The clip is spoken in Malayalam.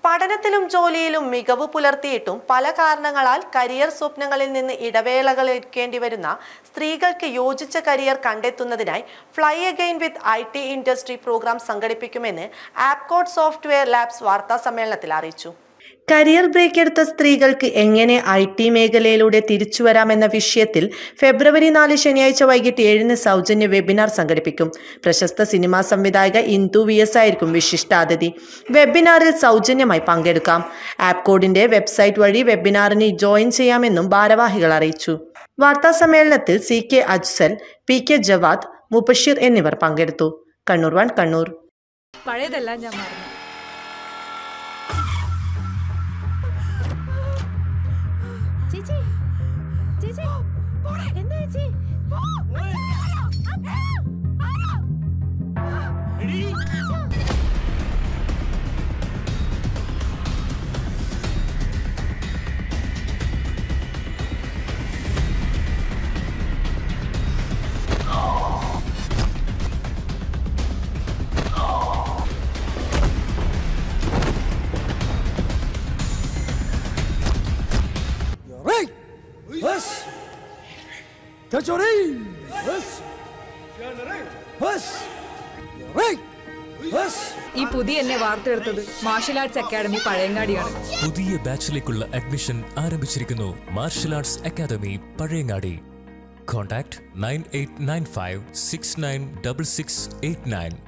പഠനത്തിലും ജോലിയിലും മികവ് പുലർത്തിയിട്ടും പല കാരണങ്ങളാൽ കരിയർ സ്വപ്നങ്ങളിൽ നിന്ന് ഇടവേളകൾ എടുക്കേണ്ടി വരുന്ന സ്ത്രീകൾക്ക് യോജിച്ച കരിയർ കണ്ടെത്തുന്നതിനായി fly again with I T industry program സംഘടിപ്പിക്കുമെന്ന് ആപ്കോഡ് സോഫ്റ്റ്വെയർ ലാബ്സ് വാർത്താ സമ്മേളനത്തിൽ അറിയിച്ചു കരിയർ ബ്രേക്ക് എടുത്ത സ്ത്രീകൾക്ക് എങ്ങനെ ഐ ടി മേഖലയിലൂടെ തിരിച്ചുവരാമെന്ന വിഷയത്തിൽ ഫെബ്രുവരി നാല് ശനിയാഴ്ച വൈകിട്ട് ഏഴിന് സൗജന്യ വെബിനാർ സംഘടിപ്പിക്കും പ്രശസ്ത സിനിമാ സംവിധായക ഇന്ദു വി എസ് ആയിരിക്കും വിശിഷ്ടാതിഥി വെബിനാറിൽ സൗജന്യമായി പങ്കെടുക്കാം ആപ്കോഡിന്റെ വെബ്സൈറ്റ് വഴി വെബിനാറിന് ജോയിൻ ചെയ്യാമെന്നും ഭാരവാഹികൾ അറിയിച്ചു വാർത്താ സമ്മേളനത്തിൽ C K Ajsal P K Javad Mubashir എന്നിവർ പങ്കെടുത്തു കണ്ണൂർ വൺ കണ്ണൂർ പഴയതെല്ലാം ഞാൻ മറന്നു ചേച്ചി ചേച്ചി എന്താ ചേച്ചി Right. Yes. Kachori. Yes. Yes. Right. Yes. ഈ പുതിയ എന്നെ വാർത്തെടുത്തത് മാർഷൽ ആർട്സ് അക്കാദമി പഴയങ്ങാടിയാണ് പുതിയ ബാച്ചിലേക്കുള്ള അഡ്മിഷൻ ആരംഭിച്ചിരിക്കുന്നു martial arts academy Pazhayangadi contact nine eight nine five six nine double six eight nine